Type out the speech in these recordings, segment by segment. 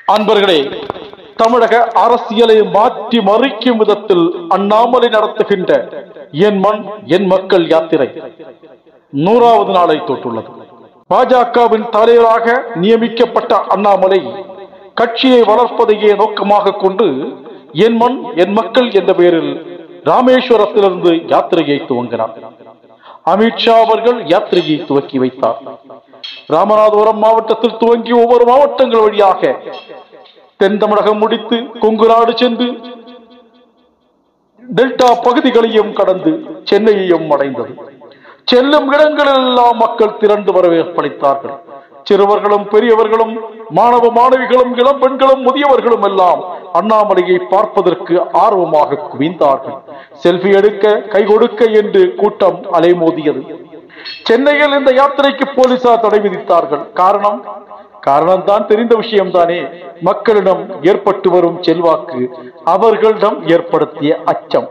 அன்பர்களே தமிழக அரசியலை மாற்றி மறிக்கும் விதத்தில் அண்ணாமலை நடத்துகின்ற என் மண் என் மக்கள் யாத்திரை நூறாவது நாளை தொட்டுள்ளது பாஜகவின் தலைவராக நியமிக்கப்பட்ட அண்ணாமலை கட்சியை வளர்ப்பதையே நோக்கமாக கொண்டு என் மண் என் மக்கள் என்ற பெயரில் ராமேஸ்வரத்திலிருந்து யாத்திரையை துவங்கினார் அமித்ஷா அவர்கள் யாத்திரையை துவக்கி வைத்தார் ராமநாதபுரம் மாவட்டத்தில் துவங்கி ஒவ்வொரு மாவட்டங்கள் வழியாக தென் தமிழகம் முடித்து கொங்கு நாடு சென்று டெல்டா பகுதிகளையும் கடந்து சென்னையையும் அடைந்தது செல்லும் இடங்களெல்லாம் மக்கள் திரண்டு வரவேற்பளித்தார்கள் சிறுவர்களும் பெரியவர்களும் மாணவ மாணவிகளும் இளம் பெண்களும் முதியவர்களும் எல்லாம் அண்ணாமலையை பார்ப்பதற்கு ஆர்வமாக குவிந்தார்கள் செல்ஃபி எடுக்க கை கொடுக்க என்று கூட்டம் அலைமோதியது சென்னையில் இந்த யாத்திரைக்கு போலீசார் தடை விதித்தார்கள் காரணம் காரணம் தான் தெரிந்த விஷயம்தானே மக்களிடம் ஏற்பட்டு வரும் செல்வாக்கு அவர்களிடம் ஏற்படுத்திய அச்சம்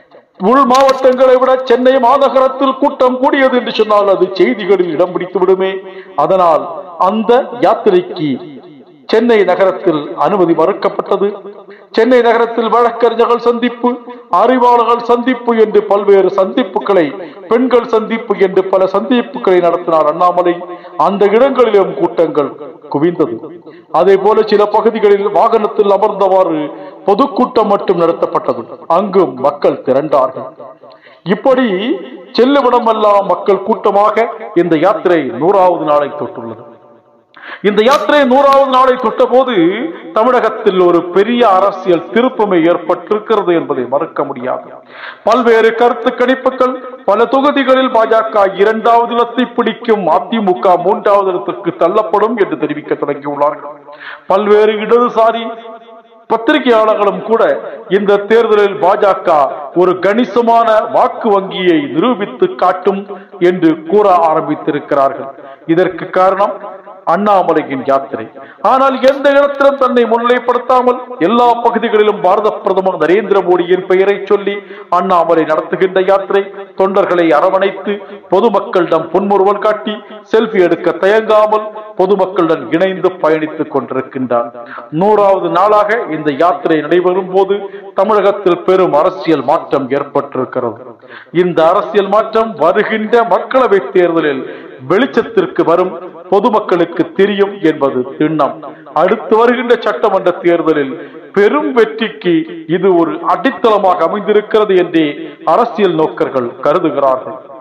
உள் மாவட்டங்களை விட சென்னை மாநகரத்தில் கூட்டம் கூடியது என்று சொன்னால் அது செய்திகளில் இடம் பிடித்து விடுமே அதனால் அந்த யாத்திரைக்கு சென்னை நகரத்தில் அனுமதி மறுக்கப்பட்டது சென்னை நகரத்தில் வழக்கறிஞர்கள் சந்திப்பு அறிவாளர்கள் சந்திப்பு என்று பல்வேறு சந்திப்புகளை பெண்கள் சந்திப்பு என்று பல சந்திப்புகளை நடத்தினார் அண்ணாமலை அந்த இடங்களிலும் கூட்டங்கள் குவிந்தது அதே போல சில பகுதிகளில் வாகனத்தில் அமர்ந்தவாறு பொதுக்கூட்டம் மட்டும் நடத்தப்பட்டது அங்கும் மக்கள் திரண்டார்கள் இப்படி செல்லுமிடமெல்லாம் மக்கள் கூட்டமாக இந்த யாத்திரை நூறாவது நாளை தொட்டுள்ளது இந்த யாத்திரை நூறாவது நாளை தொட்ட போது தமிழகத்தில் ஒரு பெரிய அரசியல் திருப்பமே ஏற்பட்டிருக்கிறது என்பதை மறுக்க முடியாது பல்வேறு கருத்து கணிப்புகள் பல தொகுதிகளில் பாஜக இரண்டாவது இடத்தை பிடிக்கும் அதிமுக மூன்றாவது இடத்திற்கு தள்ளப்படும் என்று தெரிவிக்க தொடங்கியுள்ளார்கள் பல்வேறு இடதுசாரி பத்திரிகையாளர்களும் கூட இந்த தேர்தலில் பாஜக ஒரு கணிசமான வாக்கு வங்கியை நிரூபித்து காட்டும் என்று கூற ஆரம்பித்திருக்கிறார்கள் இதற்கு காரணம் அண்ணாமலையின் யாத்திரை ஆனால் எந்த இடத்திலும் தன்னை முன்னிலைப்படுத்தாமல் எல்லா பகுதிகளிலும் பாரத பிரதமர் நரேந்திர மோடியின் பெயரை சொல்லி அண்ணாமலை நடத்துகின்ற யாத்திரை தொண்டர்களை அரவணைத்து பொதுமக்களிடம் புன்முறுவல் காட்டி செல்ஃபி எடுக்க தயங்காமல் பொதுமக்களுடன் இணைந்து பயணித்துக் கொண்டிருக்கின்றார் நூறாவது நாளாக இந்த யாத்திரை நடைபெறும் போது தமிழகத்தில் பெரும் அரசியல் மாற்றம் ஏற்பட்டிருக்கிறது இந்த அரசியல் மாற்றம் வருகின்ற மக்களவை தேர்தலில் வெளிச்சத்திற்கு வரும் பொதுமக்களுக்கு தெரியும் என்பது திண்ணம் அடுத்து வருகின்ற சட்டமன்ற தேர்தலில் பெரும் வெற்றிக்கு இது ஒரு அடித்தளமாக அமைந்திருக்கிறது என்றே அரசியல் நோக்கர்கள் கருதுகிறார்கள்